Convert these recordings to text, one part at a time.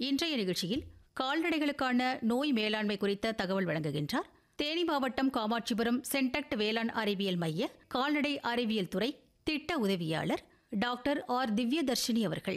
இன்றைய நிகழ்ச்சியில் கால்நடைகளுக்கான நோய் மேலாண்மை குறித்த தகவல் வழங்குகின்றார் தேனி மாவட்டம் காமாட்சிபுரம் சென்டக்ட் வேளாண் அறிவியல் மைய கால்நடை அறிவியல் துறை திட்ட உதவியாளர் டாக்டர் ஆர் திவ்யதர்ஷினி அவர்கள்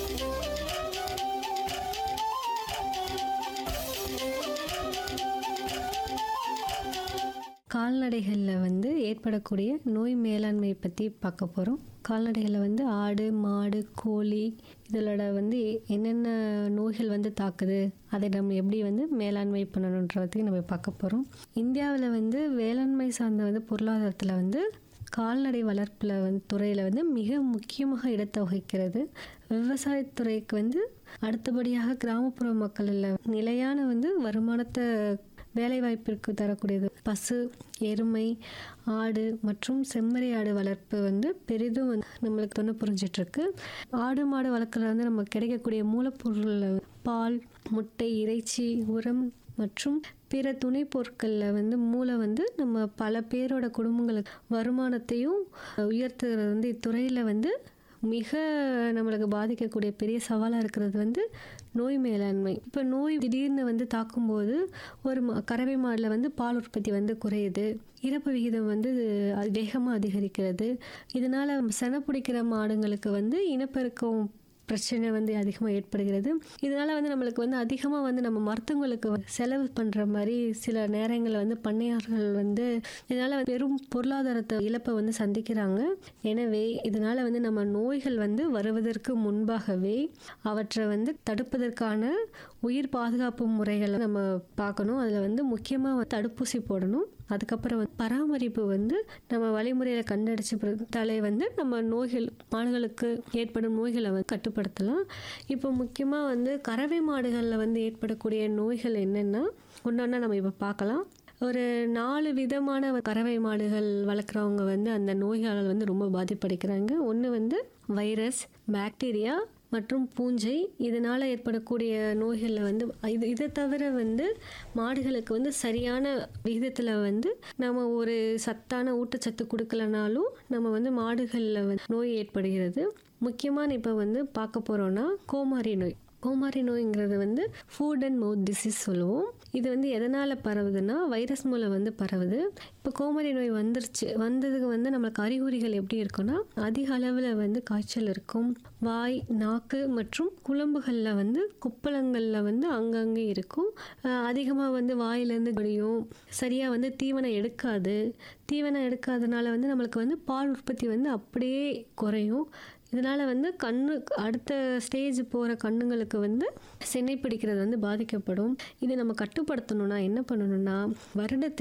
கால்நடைகளில் வந்து ஏற்படக்கூடிய நோய் மேலாண்மை பற்றி பார்க்க போகிறோம் கால்நடைகளில் வந்து ஆடு மாடு கோழி இதோட வந்து என்னென்ன நோய்கள் வந்து தாக்குது அதை நம்ம எப்படி வந்து மேலாண்மை பண்ணணுன்றதையும் நம்ம பார்க்க போகிறோம் இந்தியாவில் வந்து வேளாண்மை சார்ந்த வந்து பொருளாதாரத்தில் வந்து கால்நடை வளர்ப்பில் வந்து துறையில் வந்து மிக முக்கியமாக இடத்தை வகிக்கிறது விவசாயத்துறைக்கு வந்து அடுத்தபடியாக கிராமப்புற மக்களில் நிலையான வந்து வருமானத்தை வேலைவாய்ப்பிற்கு தரக்கூடியது பசு எருமை ஆடு மற்றும் செம்மறி ஆடு வளர்ப்பு வந்து பெரிதும் வந்து நம்மளுக்கு தொண்ணு புரிஞ்சிட்ருக்கு ஆடு மாடு வளர்க்குறதுல வந்து நமக்கு கிடைக்கக்கூடிய மூலப்பொருளில் பால் முட்டை இறைச்சி உரம் மற்றும் பிற துணை பொருட்களில் வந்து மூளை வந்து நம்ம பல பேரோட குடும்பங்களுக்கு வருமானத்தையும் உயர்த்துகிறது வந்து இத்துறையில் வந்து மிக நம்மளுக்கு பாதிக்கக்கூடிய பெரிய சவாலாக இருக்கிறது வந்து நோய் மேலாண்மை இப்போ நோய் திடீர்னு வந்து தாக்கும்போது ஒரு ம- கறவை மாடில் வந்து பால் உற்பத்தி வந்து குறையுது இறப்பு விகிதம் வந்து அது வேகமாக அதிகரிக்கிறது இதனால் செனை பிடிக்கிற மாடுங்களுக்கு வந்து இனப்பெருக்கம் பிரச்சனை வந்து அதிகமாக ஏற்படுகிறது இதனால் வந்து நம்மளுக்கு வந்து அதிகமாக வந்து நம்ம மருத்துவங்களுக்கு வந்து செலவு பண்ணுற மாதிரி சில நேரங்களில் வந்து பண்ணையார்கள் வந்து இதனால் பெரும் பொருளாதாரத்தை இழப்பை வந்து சந்திக்கிறாங்க எனவே இதனால் வந்து நம்ம நோய்கள் வந்து வருவதற்கு முன்பாகவே அவற்றை வந்து தடுப்பதற்கான உயிர் பாதுகாப்பு முறைகளை நம்ம பார்க்கணும் அதில் வந்து முக்கியமாக தடுப்பூசி போடணும் அதுக்கப்புறம் வந்து பராமரிப்பு வந்து நம்ம வழிமுறையில் கண்டடிச்சு பிறத்தாலே வந்து நம்ம நோய்கள் மாடுகளுக்கு ஏற்படும் நோய்களை வந்து கட்டுப்படுத்தலாம் இப்போ முக்கியமாக வந்து கறவை மாடுகளில் வந்து ஏற்படக்கூடிய நோய்கள் என்னென்னா ஒன்றொன்னா நம்ம இப்போ பார்க்கலாம் ஒரு நாலு விதமான கறவை மாடுகள் வளர்க்குறவங்க வந்து அந்த நோய்களால் வந்து ரொம்ப பாதிப்படைக்கிறாங்க ஒன்று வந்து வைரஸ் பாக்டீரியா மற்றும் பூஞ்சை இதனால் ஏற்படக்கூடிய நோய்களில் வந்து இது இதை தவிர வந்து மாடுகளுக்கு வந்து சரியான விகிதத்தில் வந்து நம்ம ஒரு சத்தான ஊட்டச்சத்து கொடுக்கலனாலும் நம்ம வந்து மாடுகளில் வந்து நோய் ஏற்படுகிறது முக்கியமான இப்போ வந்து பார்க்க போகிறோன்னா கோமாரி நோய் கோமாரி நோய்ங்கிறது வந்து ஃபுட் அண்ட் மவுத் டிசீஸ் சொல்லுவோம் இது வந்து எதனால் பரவுதுன்னா வைரஸ் மூலம் வந்து பரவுது இப்போ கோமாரி நோய் வந்துருச்சு வந்ததுக்கு வந்து நம்மளுக்கு அறிகுறிகள் எப்படி இருக்குன்னா அதிக அளவில் வந்து காய்ச்சல் இருக்கும் வாய் நாக்கு மற்றும் குழம்புகளில் வந்து குப்பளங்களில் வந்து அங்கங்கே இருக்கும் அதிகமாக வந்து வாயிலேருந்து வடியும் சரியாக வந்து தீவனம் எடுக்காது தீவனம் எடுக்காதனால வந்து நம்மளுக்கு வந்து பால் உற்பத்தி வந்து அப்படியே குறையும் இதனால் வந்து கண்ணு அடுத்த ஸ்டேஜ் போகிற கண்ணுங்களுக்கு வந்து சினை பிடிக்கிறது வந்து பாதிக்கப்படும் இதை நம்ம கட்டுப்படுத்தணும்னா என்ன பண்ணணும்னா வருடத்துக்கு